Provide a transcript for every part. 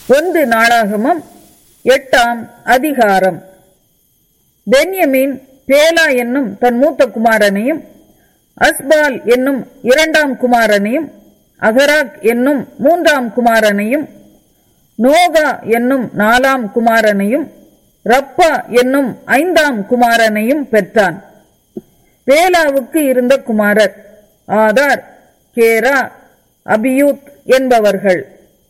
ஒன்று நாளாகமம் எட்டாம் அதிகாரம் பென்யமீன் பேலா என்னும் தன் மூத்த குமாரனையும் அஸ்பால் என்னும் இரண்டாம் குமாரனையும் அகராக் என்னும் மூன்றாம் குமாரனையும் நோகா என்னும் நாலாம் குமாரனையும் ரப்பா என்னும் ஐந்தாம் குமாரனையும் பெற்றான் பேலாவுக்கு இருந்த குமாரர் ஆதார் கேரா அபியூத் என்பவர்கள்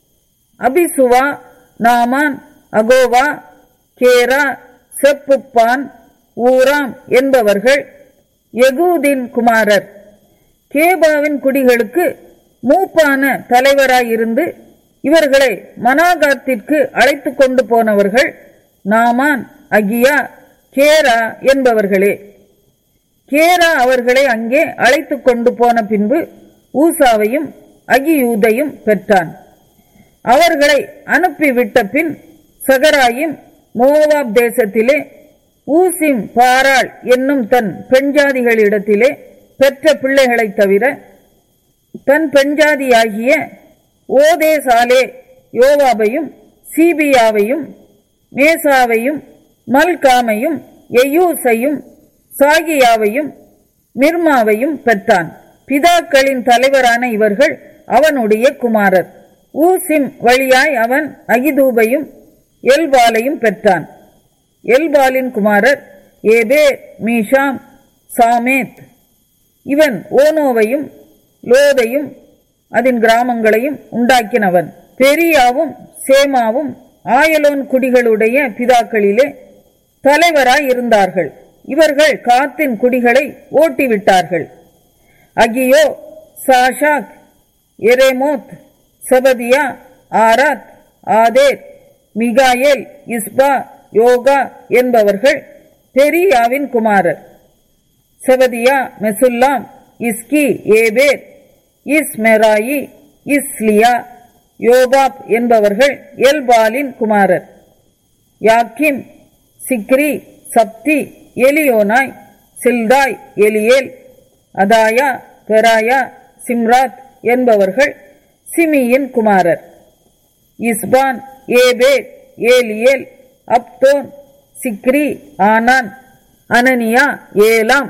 அபிசுவா நாமான் அகோவா கேரா செப்புப்பான் ஊராம் என்பவர்கள் எகூதின் குமாரர் கேபாவின் குடிகளுக்கு மூப்பான தலைவராயிருந்து இவர்களை மனாகாத்திற்கு அழைத்து கொண்டு போனவர்கள் நாமான் அகியா கேரா என்பவர்களே கேரா அவர்களை அங்கே அழைத்து கொண்டு போன பின்பு ஊசாவையும் அகியூதையும் பெற்றான் அவர்களை அனுப்பிவிட்ட பின் சகராயும் மோவாப் தேசத்திலே ஊசிம் பாராள் என்னும் தன் பெண்ஜாதிகளிடத்திலே பெற்ற பிள்ளைகளைத் தவிர தன் பெண்ஜாதியாகிய ஓதேசாலே யோவாபையும் சீபியாவையும் மேசாவையும் மல்காமையும் எயூசையும் சாகியாவையும் மிர்மாவையும் பெற்றான் பிதாக்களின் தலைவரான இவர்கள் அவனுடைய குமாரர் ஊசிம் வழியாய் அவன் அகிதூபையும் எல்பாலையும் பெற்றான் எல்பாலின் குமாரர் ஏபே மீஷாம் சாமேத் இவன் ஓனோவையும் லோதையும் அதன் கிராமங்களையும் உண்டாக்கினவன் பெரியாவும் சேமாவும் ஆயலோன் குடிகளுடைய பிதாக்களிலே தலைவராய் இருந்தார்கள் இவர்கள் காத்தின் குடிகளை ஓட்டிவிட்டார்கள் அகியோ சாஷாக் எரேமோத் செபதியா ஆராத் ஆதேர் மிகாயேல் இஸ்பா யோகா என்பவர்கள் பெரியாவின் குமாரர் செபதியா மெசுல்லாம் இஸ்கி ஏபேர் இஸ்மெராயி இஸ்லியா யோபாப் என்பவர்கள் எல்பாலின் குமாரர் யாக்கிம் சிக்ரி சப்தி எலியோனாய் சில்தாய் எலியேல் அதாயா பெராயா சிம்ராத் என்பவர்கள் சிமியின் குமாரர் Ishpan Eber Eliel Abdon Zichri Hanan Hananiah ஏலாம்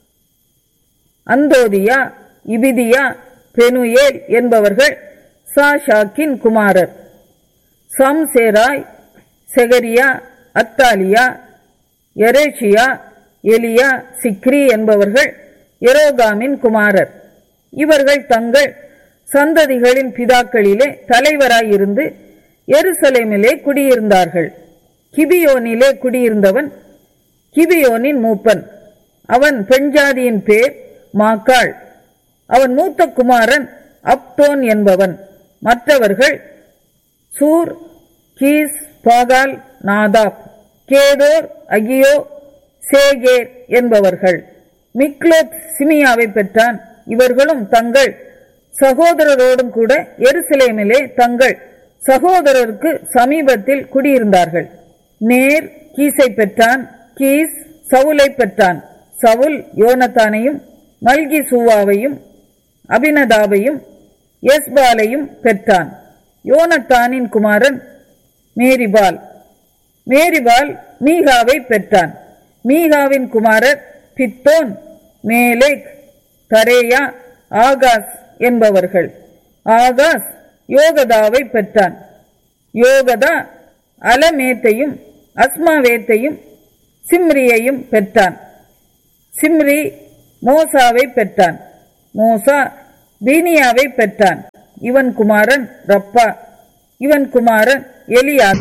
அந்தோதியா இபிதியா பெனுயேல் என்பவர்கள் சாஷாக்கின் குமாரர் சம்சேராய் செகரியா அத்தாலியா எரேஷியா எலியா சிக்ரி என்பவர்கள் எரோகாமின் குமாரர் இவர்கள் தங்கள் சந்ததிகளின் பிதாக்களிலே தலைவராயிருந்து எருசலேமிலே குடியிருந்தார்கள் கிபியோனிலே குடியிருந்தவன் கிபியோனின் மூப்பன் அவன் பெண்ஜாதியின் பேர் மாக்காள் அவன் மூத்த குமாரன் அப்தோன் என்பவன் மற்றவர்கள் சூர் கீஸ் பாகால் நாதாப் கேதோர் அகியோ சேகேர் என்பவர்கள் மிக்லோத் சிமியாவை பெற்றான் இவர்களும் தங்கள் சகோதரரோடும் கூட எருசலேமிலே தங்கள் சகோதரருக்கு சமீபத்தில் குடியிருந்தார்கள் நேர் கீசை பெற்றான் கீஸ் சவுலை பெற்றான் சவுல் யோனத்தானையும் மல்கி சூவாவையும் அபினதாவையும் எஸ்பாலையும் பெற்றான் யோனத்தானின் குமாரன் மேரிபால் மேரிபால் மீகாவை பெற்றான் மீகாவின் குமாரர் பித்தோன் மேலேக் தரேயா ஆகாஸ் என்பவர்கள் ஆகாஸ் யோகதாவை பெற்றான் யோகதா அலமேத்தையும் அஸ்மாவேத்தையும் சிம்ரியையும் பெற்றான் சிம்ரி மோசாவை பெற்றான் மோசா பீனியாவை பெற்றான் இவன் குமாரன் ரப்பா இவன் குமாரன் எலியா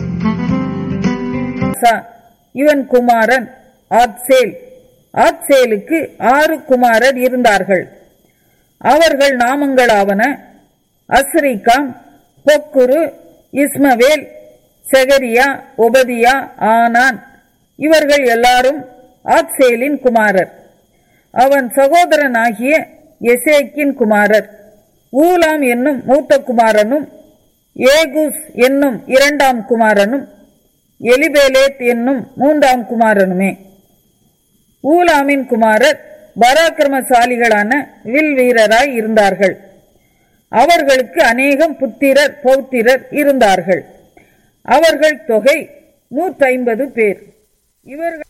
இவன் குமாரன் ஆத்சேல் ஆத்சேலுக்கு ஆறு குமாரர் இருந்தார்கள் அவர்கள் நாமங்களாவன அஸ்ரிகாம் பொக்குரு இஸ்மவேல் செகரியா ஒபதியா ஆனான் இவர்கள் எல்லாரும் ஆத்சேலின் குமாரர் அவன் சகோதரனாகிய எசேக்கின் குமாரர் ஊலாம் என்னும் மூத்த குமாரனும் ஏகுஸ் என்னும் இரண்டாம் குமாரனும் எலிபேலேத் என்னும் மூன்றாம் குமாரனுமே ஊலாமின் குமாரர் பராக்கிரமசாலிகளான வில் வீரராய் இருந்தார்கள் அவர்களுக்கு அநேகம் புத்திரர் பௌத்திரர் இருந்தார்கள் அவர்கள் தொகை நூற்றைம்பது பேர் இவர்கள்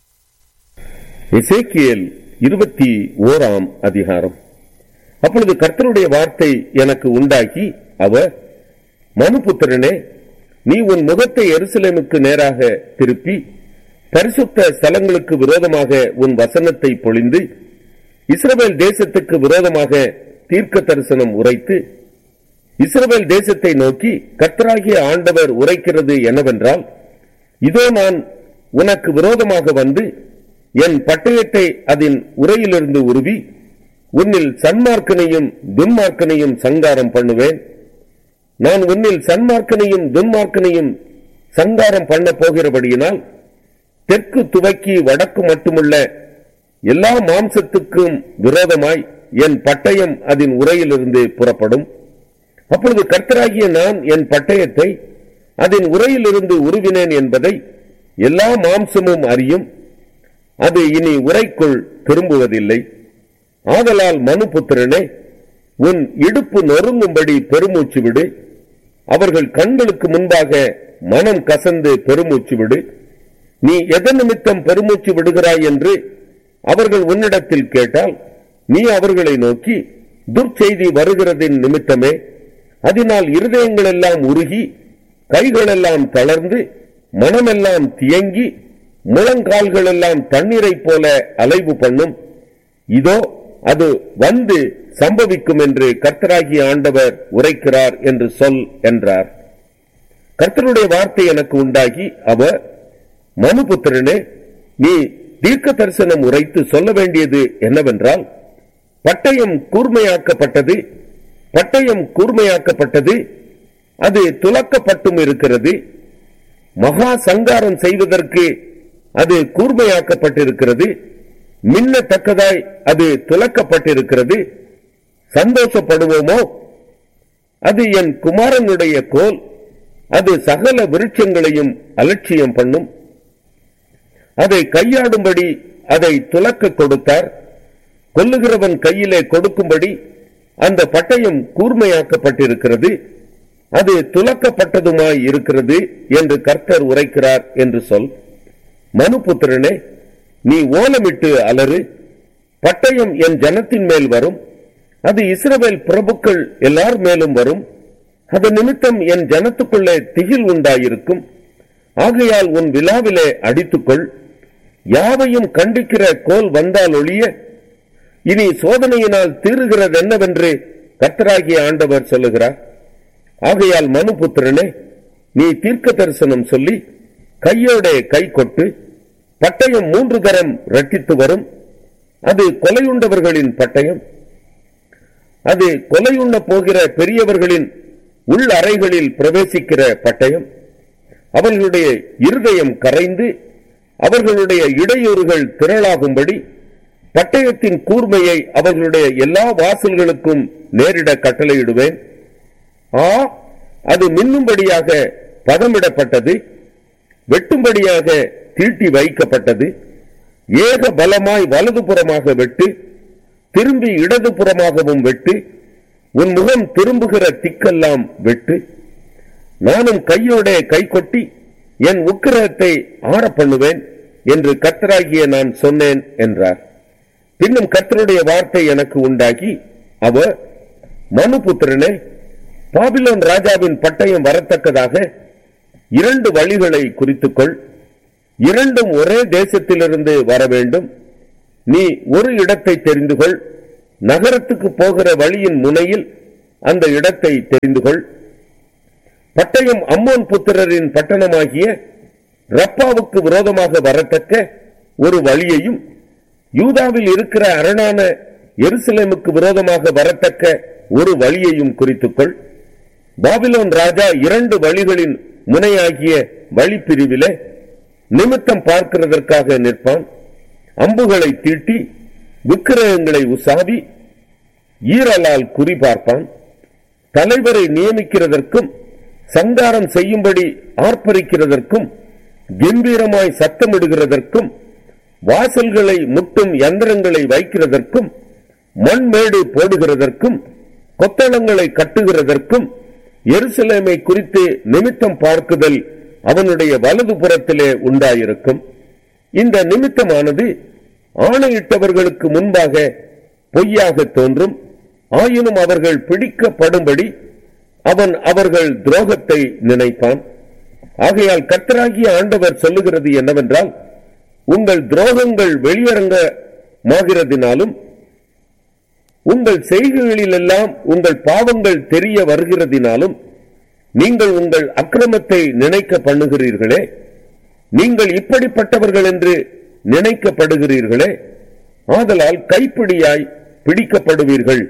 எசேக்கியேல் இருபத்தி ஓராம் அதிகாரம் அப்பொழுது கர்த்தருடைய வார்த்தை எனக்கு உண்டாகி அவர் மனுபுத்திரனே நீ உன் முகத்தை எருசலேமுக்கு நேராக திருப்பி பரிசுத்த ஸ்தலங்களுக்கு விரோதமாக உன் வசனத்தை பொழிந்து இஸ்ரவேல் தேசத்துக்கு விரோதமாக தீர்க்க தரிசனம் உரைத்து இஸ்ரவேல் தேசத்தை நோக்கி கர்த்தராகிய ஆண்டவர் உரைக்கிறது என்னவென்றால் இதோ நான் உனக்கு விரோதமாக வந்து என் பட்டயத்தை அதன் உரையிலிருந்து உருவி உன்னில் சன்மார்க்கனையும் துன்மார்க்கனையும் சங்காரம் பண்ணுவேன் நான் உன்னில் சன்மார்க்கனையும் துன்மார்க்கனையும் சங்காரம் பண்ண போகிறபடியினால் தெற்கு துவக்கி வடக்கு மட்டுமுள்ள எல்லா மாம்சத்துக்கும் விரோதமாய் என் பட்டயம் அதன் உரையிலிருந்து புறப்படும் அப்பொழுது கர்த்தராகிய நான் என் பட்டயத்தை அதன் உரையிலிருந்து உருவினேன் என்பதை எல்லா மாம்சமும் அறியும் அது இனி உரைக்குள் திரும்புவதில்லை ஆதலால் மனுபுத்திரனே உன் இடுப்பு நொறுங்கும்படி பெருமூச்சு விடு அவர்கள் கண்களுக்கு முன்பாக மனம் கசந்து பெருமூச்சு விடு நீ எதன் நிமித்தம் பெருமூச்சு விடுகிறாய் என்று அவர்கள் உன்னிடத்தில் கேட்டால் நீ அவர்களை நோக்கி துர்ச்செய்தி வருகிறதின் நிமித்தமே அதனால் இருதயங்கள் எல்லாம் உருகி கைகளெல்லாம் தளர்ந்து மனமெல்லாம் தியங்கி முழங்கால்கள் எல்லாம் தண்ணீரைப் போல அலைவு பண்ணும் இதோ அது வந்து சம்பவிக்கும் என்று கர்த்தராகிய ஆண்டவர் உரைக்கிறார் என்று சொல் என்றார் கர்த்தருடைய வார்த்தை எனக்கு உண்டாகி அவர் மனுபுத்திரனே நீ தீர்க்க தரிசனம் உரைத்து சொல்ல வேண்டியது என்னவென்றால் பட்டயம் கூர்மையாக்கப்பட்டது பட்டயம் கூர்மையாக்கப்பட்டது அது துலக்கப்பட்டும் இருக்கிறது மகா சங்காரம் செய்வதற்கு அது கூர்மையாக்கப்பட்டிருக்கிறது மின்னத்தக்கதாய் அது துலக்கப்பட்டிருக்கிறது சந்தோஷப்படுவோமோ அது என் குமாரனுடைய கோல் அது சகல விருட்சங்களையும் அலட்சியம் பண்ணும் அதை கையாடும்படி அதை துலக்க கொடுத்தார் கொல்லுகிறவன் கையிலே கொடுக்கும்படி அந்த பட்டயம் கூர்மையாக்கப்பட்டிருக்கிறது அது துலக்கப்பட்டதுமாய் இருக்கிறது என்று கர்த்தர் உரைக்கிறார் என்று சொல் மனுபுத்திரனே நீ ஓலமிட்டு அலறு பட்டயம் என் ஜனத்தின் மேல் வரும் அது இஸ்ரவேல் பிரபுக்கள் எல்லார் மேலும் வரும் அது நிமித்தம் என் ஜனத்துக்குள்ளே திகில் உண்டாயிருக்கும் ஆகையால் உன் விழாவிலே அடித்துக்கொள் யாவையும் கண்டிக்கிற கோல் வந்தால் ஒழிய இனி சோதனையினால் தீருகிறது என்னவென்று கர்த்தராகிய ஆண்டவர் சொல்லுகிறார் ஆகையால் மனுபுத்திரனே நீ தீர்க்க தரிசனம் சொல்லி கையோட கை கொட்டு பட்டயம் மூன்று தரம் ரட்டித்து வரும் அது கொலையுண்டவர்களின் பட்டயம் அது கொலையுண்ண போகிற பெரியவர்களின் உள் அறைகளில் பிரவேசிக்கிற பட்டயம் அவர்களுடைய இருதயம் கரைந்து அவர்களுடைய இடையூறுகள் திரளாகும்படி பட்டயத்தின் கூர்மையை அவர்களுடைய எல்லா வாசல்களுக்கும் நேரிட கட்டளையிடுவேன் ஆ அது மின்னும்படியாக பதமிடப்பட்டது வெட்டும்படியாக தீட்டி வைக்கப்பட்டது ஏக பலமாய் வலதுபுறமாக வெட்டு திரும்பி இடதுபுறமாகவும் வெட்டு உன் முகம் திரும்புகிற திக்கெல்லாம் வெட்டு நானும் கையோட கை கொட்டி என் உக்கிரகத்தை ஆற பண்ணுவேன் என்று கர்த்தராகிய நான் சொன்னேன் என்றார் பின்னும் கர்த்தருடைய வார்த்தை எனக்கு உண்டாகி அவர் மனுபுத்திரனே பாபிலோன் ராஜாவின் பட்டயம் வரத்தக்கதாக இரண்டு வழிகளை குறித்துக்கொள் இரண்டும் ஒரே தேசத்திலிருந்து வர வேண்டும் நீ ஒரு இடத்தை தெரிந்து கொள் நகரத்துக்கு போகிற வழியின் முனையில் அந்த இடத்தை தெரிந்து கொள் பட்டயம் அம்மோன் புத்திரரின் பட்டணமாகிய ரப்பாவுக்கு விரோதமாக வரத்தக்க ஒரு வழியையும் யூதாவில் இருக்கிற அரணான எருசலேமுக்கு விரோதமாக வரத்தக்க ஒரு வழியையும் குறித்துக்கொள் பாபிலோன் ராஜா இரண்டு வழிகளின் முனையாகிய வழிப்பிரிவிலே நிமித்தம் பார்க்கிறதற்காக நிற்பான் அம்புகளை தீட்டி விக்கிரகங்களை உசாவி ஈரலால் குறி பார்ப்பான் தலைவரை நியமிக்கிறதற்கும் சங்காரம் செய்யும்படி ஆர்ப்பரிக்கிறதற்கும் கம்பீரமாய் சத்தமிடுகிறதற்கும் வாசல்களை முட்டும் யந்திரங்களை வைக்கிறதற்கும் மண்மேடு போடுகிறதற்கும் கொத்தளங்களை கட்டுகிறதற்கும் எருசலேமை குறித்து நிமித்தம் பார்க்குதல் அவனுடைய வலது புறத்திலே உண்டாயிருக்கும் இந்த நிமித்தமானது ஆணையிட்டவர்களுக்கு முன்பாக பொய்யாக தோன்றும் ஆயினும் அவர்கள் பிடிக்கப்படும்படி அவன் அவர்கள் துரோகத்தை நினைப்பான் ஆகையால் கர்த்தராகிய ஆண்டவர் சொல்லுகிறது என்னவென்றால் உங்கள் துரோகங்கள் வெளியரங்கமாகிறதினாலும் உங்கள் செய்கைகளிலெல்லாம் உங்கள் பாவங்கள் தெரிய வருகிறதினாலும் நீங்கள் உங்கள் அக்கிரமத்தை நினைக்க பண்ணுகிறீர்களே நீங்கள் இப்படிப்பட்டவர்கள் என்று நினைக்கப்படுகிறீர்களே ஆதலால் கைப்பிடியாய் பிடிக்கப்படுவீர்கள்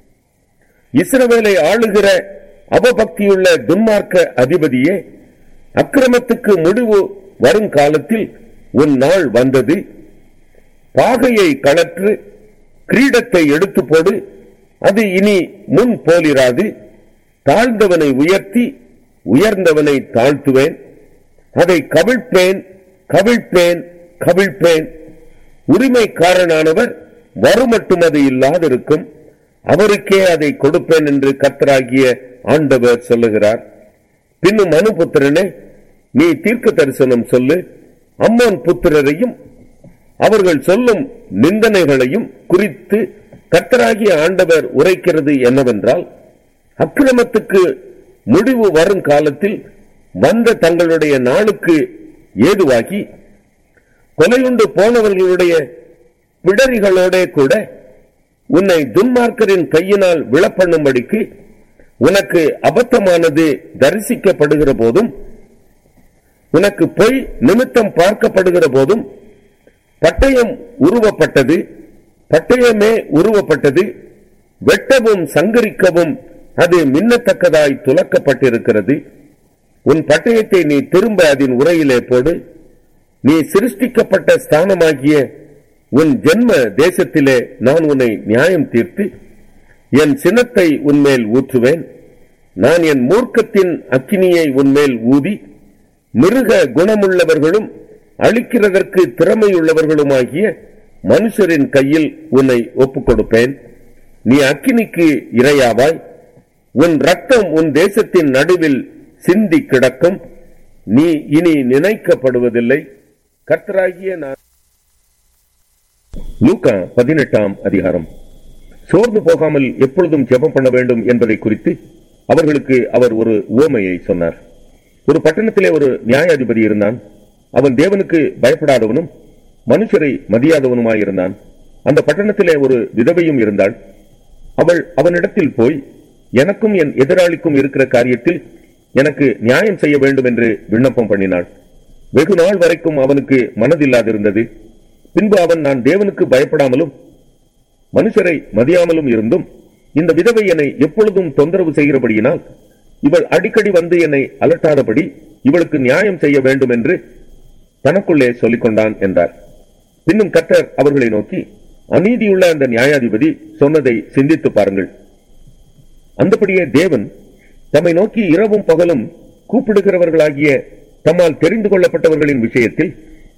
இஸ்ரவேலை ஆளுகிற அவபக்தியுள்ள துன்மார்க்க அதிபதியே அக்கிரமத்துக்கு முடிவு வரும் காலத்தில் உன் நாள் வந்தது பாகையை கலற்று கிரீடத்தை எடுத்து போடு அது இனி முன் போலிராது தாழ்ந்தவனை உயர்த்தி உயர்ந்தவனை தாழ்த்துவேன் அதை கவிழ்ப்பேன் கவிழ்ப்பேன் கவிழ்ப்பேன் உரிமைக்காரனானவர் வருமட்டும் அது இல்லாதிருக்கும் அவருக்கே அதை கொடுப்பேன் என்று கர்த்தராகிய ஆண்டவர் சொல்லுகிறார் பின்னும் மனுபுத்திரனே நீ தீர்க்க தரிசனம் சொல்லு அம்மோன் புத்திரரையும் அவர்கள் சொல்லும் நிந்தனைகளையும் குறித்து கர்த்தராகிய ஆண்டவர் உரைக்கிறது என்னவென்றால் அக்கிரமத்துக்கு முடிவு வரும் காலத்தில் வந்த தங்களுடைய நாளுக்கு ஏதுவாகி கொலையுண்டு போனவர்களுடைய விடரிகளோட கூட உன்னை துன்மார்க்கரின் கையினால் விழப்பண்ணும்படிக்கு உனக்கு அபத்தமானது தரிசிக்கப்படுகிற போதும் உனக்கு பொய் நிமித்தம் பார்க்கப்படுகிற போதும் பட்டயம் உருவப்பட்டது பட்டயமே உருவப்பட்டது வெட்டவும் சங்கரிக்கவும் அது மின்னத்தக்கதாய் துலக்கப்பட்டிருக்கிறது உன் பட்டயத்தை நீ திரும்ப அதன் உரையிலே போடு நீ சிருஷ்டிக்கப்பட்ட ஸ்தானமாகிய உன் ஜென்ம தேசத்திலே நான் உன்னை நியாயம் தீர்த்து என் சினத்தை உன்மேல் ஊற்றுவேன் நான் என் மூர்க்கத்தின் அக்கினியை உன்மேல் ஊதி மிருக குணமுள்ளவர்களும் அழிக்கிறதற்கு திறமையுள்ளவர்களுமாகிய மனுஷரின் கையில் உன்னை ஒப்புக் கொடுப்பேன் நீ அக்கினிக்கு இரையாவாய் உன் ரத்தம் உன் தேசத்தின் நடுவில் சிந்தி கிடக்கும் நீ இனி நினைக்கப்படுவதில்லை கர்த்தராகிய நான் லூக்கா பதினெட்டாம் அதிகாரம் சோர்ந்து போகாமல் எப்பொழுதும் ஜெபம் பண்ண வேண்டும் என்பதை குறித்து அவர்களுக்கு அவர் ஒரு உவமையை சொன்னார் ஒரு பட்டணத்திலே ஒரு நியாயாதிபதி இருந்தான் அவன் தேவனுக்கு பயப்படாதவனும் மனுஷரை மதியாதவனுமாயிருந்தான் அந்த பட்டணத்திலே ஒரு விதவையும் இருந்தாள் அவள் அவனிடத்தில் போய் எனக்கும் என் எதிராளிக்கும் இருக்கிற காரியத்தில் எனக்கு நியாயம் செய்ய வேண்டும் என்று விண்ணப்பம் பண்ணினாள் வெகு நாள் வரைக்கும் அவனுக்கு மனதில்லாதிருந்தது பின்பு அவன் நான் தேவனுக்கு பயப்படாமலும் மனுஷரை மதியாமலும் இருந்தும் இந்த விதவை என்னை எப்பொழுதும் தொந்தரவு செய்கிறபடியினால் இவள் அடிக்கடி வந்து என்னை அலட்டாதபடி இவளுக்கு நியாயம் செய்ய வேண்டும் என்று தனக்குள்ளே சொல்லிக் கொண்டான் என்றார் பின்னும் கர்த்தர் அவர்களை நோக்கி அநீதியுள்ள அந்த நியாயாதிபதி சொன்னதை சிந்தித்து பாருங்கள் அந்தபடியே தேவன் தம்மை நோக்கி இரவும் பகலும் கூப்பிடுகிறவர்களாகிய தம்மால் தெரிந்து கொள்ளப்பட்டவர்களின் விஷயத்தில்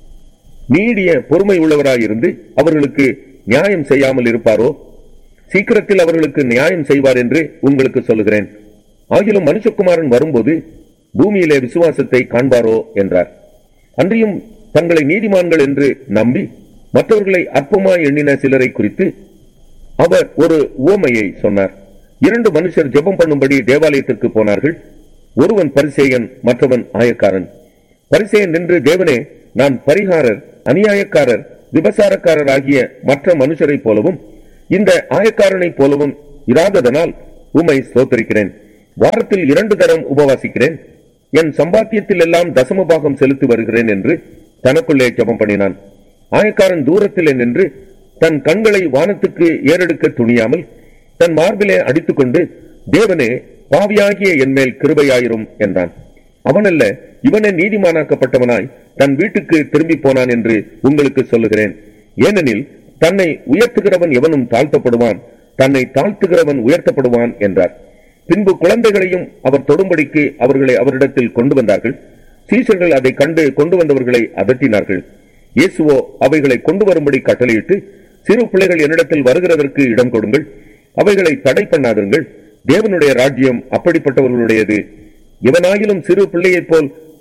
நீடிய பொறுமை உள்ளவராயிருந்து அவர்களுக்கு நியாயம் செய்யாமல் இருப்பாரோ சீக்கிரத்தில் அவர்களுக்கு நியாயம் செய்வார் என்று உங்களுக்கு சொல்லுகிறேன் ஆகிலும் மனுஷகுமாரன் வரும்போது பூமியிலே விசுவாசத்தை காண்பாரோ என்றார் அன்றியும் தங்களை நீதிமான்கள் என்று நம்பி மற்றவர்களை அற்பமாய் எண்ணின சிலரை குறித்து அவர் ஒரு உவமையை சொன்னார் இரண்டு மனுஷர் ஜெபம் பண்ணும்படி தேவாலயத்திற்கு போனார்கள் ஒருவன் பரிசேயன் மற்றவன் ஆயக்காரன் பரிசேயன் நின்று தேவனே நான் பரிகாரர் அநியாயக்காரர் விபசாரக்காரர் ஆகிய மற்ற மனுஷரைப் போலவும் இந்த ஆயக்காரனைப் போலவும் இராததனால் உம்மை ஸ்தோத்தரிக்கிறேன் வாரத்தில் இரண்டு தரம் உபவாசிக்கிறேன் என் சம்பாத்தியத்தில் எல்லாம் தசம பாகம் செலுத்தி வருகிறேன் என்று தனக்குள்ளே ஜெபம் பண்ணினான் ஆயக்காரன் தூரத்திலே நின்று தன் கண்களை வானத்துக்கு ஏறெடுக்க துணியாமல் தன் மார்பிலே அடித்துக்கொண்டு தேவனே பாவியாகிய என்மேல் கிருபையாயிரும் என்றான் அவனல்ல இவனே நீதிமானாக்கப்பட்டவனாய் தன் வீட்டுக்கு திரும்பி போனான் என்று உங்களுக்கு சொல்லுகிறேன் ஏனெனில் தன்னை உயர்த்துகிறவன் எவனும் தாழ்த்தப்படுவான் தன்னை தாழ்த்துகிறவன் உயர்த்தப்படுவான் என்றார் பின்பு குழந்தைகளையும் அவர் தொடும்படிக்கு அவர்களை அவரிடத்தில் கொண்டு வந்தார்கள் சீசர்கள் அதை கண்டு கொண்டு வந்தவர்களை அதட்டினார்கள் இயேசுவோ அவைகளை கொண்டு வரும்படி கட்டளையிட்டு சிறு பிள்ளைகள் என்னிடத்தில் வருகிறதற்கு இடம் கொடுங்கள் அவைகளை தடை பண்ணாதுங்கள் தேவனுடைய ராஜ்யம் அப்படிப்பட்டவர்களுடையது எவனாயிலும் சிறு பிள்ளையைப் போல்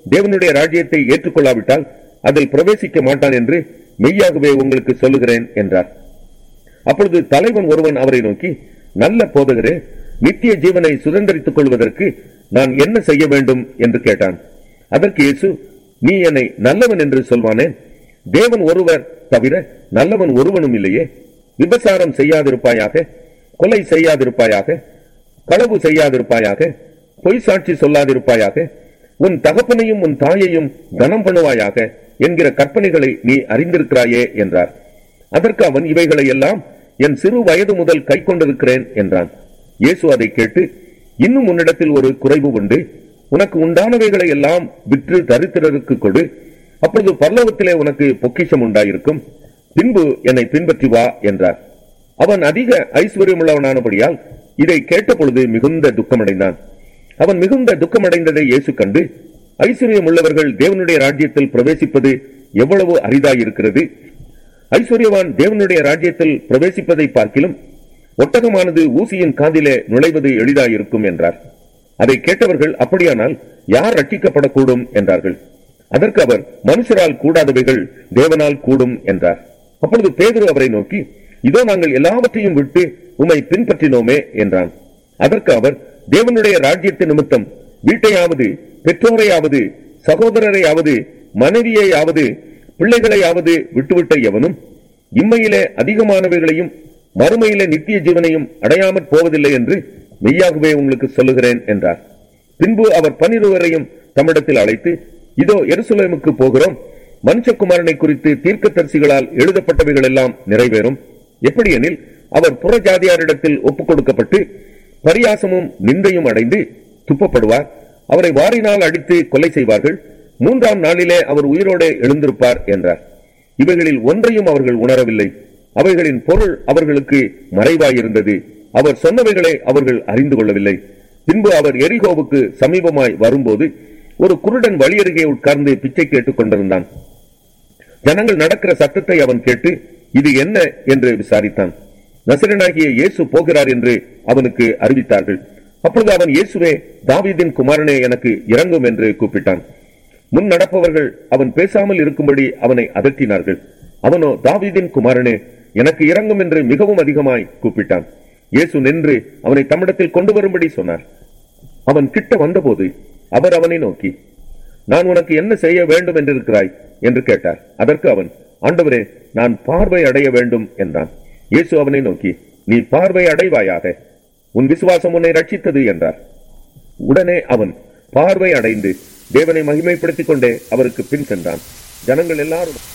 தேவனுடைய ராஜ்யத்தை ஏற்றுக்கொள்ளாவிட்டால் அதில் பிரவேசிக்க மாட்டான் என்று மெய்யாகவே உங்களுக்கு சொல்லுகிறேன் என்றார் அப்பொழுது தலைவன் ஒருவன் அவரை நோக்கி நல்ல போதகரே நித்திய ஜீவனை சுதந்திரித்துக் கொள்வதற்கு நான் என்ன செய்ய வேண்டும் என்று கேட்டான் அதற்கு இயேசு நீ என்னை நல்லவன் என்று சொல்வானேன் தேவன் ஒருவர் தவிர நல்லவன் ஒருவனும் இல்லையே விபசாரம் செய்யாதிருப்பாயாக கொலை செய்யாதிருப்பாயாக களவு செய்யாதிருப்பாயாக பொய் சாட்சி சொல்லாதிருப்பாயாக உன் தகப்பனையும் உன் தாயையும் கனம் பண்ணுவாயாக என்கிற கற்பனைகளை நீ அறிந்திருக்கிறாயே என்றார் அதற்கு அவன் இவைகளை எல்லாம் என் சிறு வயது முதல் கை கொண்டிருக்கிறேன் என்றான் இயேசு அதை கேட்டு இன்னும் உன்னிடத்தில் ஒரு குறைவு உண்டு உனக்கு உண்டானவைகளை எல்லாம் விற்று தரித்திரருக்கு கொடு அப்பொழுது பரலோகத்திலே உனக்கு பொக்கிஷம் உண்டாயிருக்கும் பின்பு என்னை பின்பற்றி வா என்றார் அவன் அதிக ஐஸ்வர்யமுள்ளவனானபடியால் இதை கேட்டபொழுது மிகுந்த துக்கமடைந்தான் அவன் மிகுந்த துக்கமடைந்ததை இயேசு கண்டு ஐஸ்வர்யம் உள்ளவர்கள் தேவனுடைய ராஜ்யத்தில் பிரவேசிப்பது எவ்வளவு அரிதாயிருக்கிறது ஐஸ்வர்யவான் தேவனுடைய ராஜ்யத்தில் பிரவேசிப்பதை பார்க்கிலும் ஒட்டகமானது ஊசியின் காதிலே நுழைவது எளிதாயிருக்கும் என்றார் அதை கேட்டவர்கள் அப்படியானால் யார் ரட்சிக்கப்படக்கூடும் என்றார்கள் அதற்கு அவர் மனுஷரால் கூடாதவைகள் தேவனால் கூடும் என்றார் அப்பொழுது பேதுரு அவரை நோக்கி இதோ நாங்கள் எல்லாவற்றையும் விட்டு உம்மை பின்பற்றினோமே என்றான் அதற்கு அவர் தேவனுடைய ராஜ்யத்தின் நிமித்தம் வீட்டையாவது பெற்றோரையாவது சகோதரரையாவது மனைவியையாவது பிள்ளைகளையாவது விட்டுவிட்ட எவனும் இம்மையிலே அதிகமானவைகளையும் மறுமையிலே நித்திய ஜீவனையும் அடையாமற் போவதில்லை என்று மெய்யாகவே உங்களுக்கு சொல்லுகிறேன் என்றார் பின்பு அவர் பன்னிருவரையும் தம்மிடத்தில் அழைத்து இதோ எருசலேமுக்கு போகிறோம் மனுஷகுமாரனை குறித்து தீர்க்கதரிசிகளால் எழுதப்பட்டவைகள் எல்லாம் நிறைவேறும் எப்படியெனில் அவர் புறஜாதியாரிடத்தில் ஒப்புக் கொடுக்கப்பட்டு பரியாசமும் நிந்தையும் அடைந்து துப்பப்படுவார் அவரை வாரினால் அடித்து கொலை செய்வார்கள் மூன்றாம் நாளிலே அவர் உயிரோடு எழுந்திருப்பார் என்றார் இவைகளில் ஒன்றையும் அவர்கள் உணரவில்லை அவைகளின் பொருள் அவர்களுக்கு மறைவாயிருந்தது அவர் சொன்னவைகளை அவர்கள் அறிந்து கொள்ளவில்லை பின்பு அவர் எரிகோவுக்கு சமீபமாய் வரும்போது ஒரு குருடன் வழியருகே உட்கார்ந்து பிச்சை கேட்டுக் கொண்டிருந்தான் ஜனங்கள் நடக்கிற சத்தத்தை அவன் கேட்டு இது என்ன என்று விசாரித்தான் நசிரனாகிய இயேசு போகிறார் என்று அவனுக்கு அறிவித்தார்கள் அப்பொழுது அவன் இயேசுவே தாவீதின் குமாரனே எனக்கு இறங்கும் என்று கூப்பிட்டான் முன் நடப்பவர்கள் அவன் பேசாமல் இருக்கும்படி அவனை அதட்டினார்கள் அவனோ தாவீதின் குமாரனே எனக்கு இறங்கும் என்று மிகவும் அதிகமாய் கூப்பிட்டான் இயேசு நின்று அவனை தம்மிடத்தில் கொண்டு வரும்படி சொன்னார் அவன் கிட்ட வந்தபோது அவர் அவனை நோக்கி நான் உனக்கு என்ன செய்ய வேண்டும் என்றிருக்கிறாய் என்று கேட்டார் அதற்கு அவன் ஆண்டவரே நான் பார்வை அடைய வேண்டும் என்றான் இயேசு அவனை நோக்கி நீ பார்வை அடைவாயாக உன் விசுவாசம் உன்னை ரட்சித்தது என்றார் உடனே அவன் பார்வை அடைந்து தேவனை மகிமைப்படுத்திக் கொண்டே அவருக்கு பின் சென்றான் ஜனங்கள் எல்லாரும்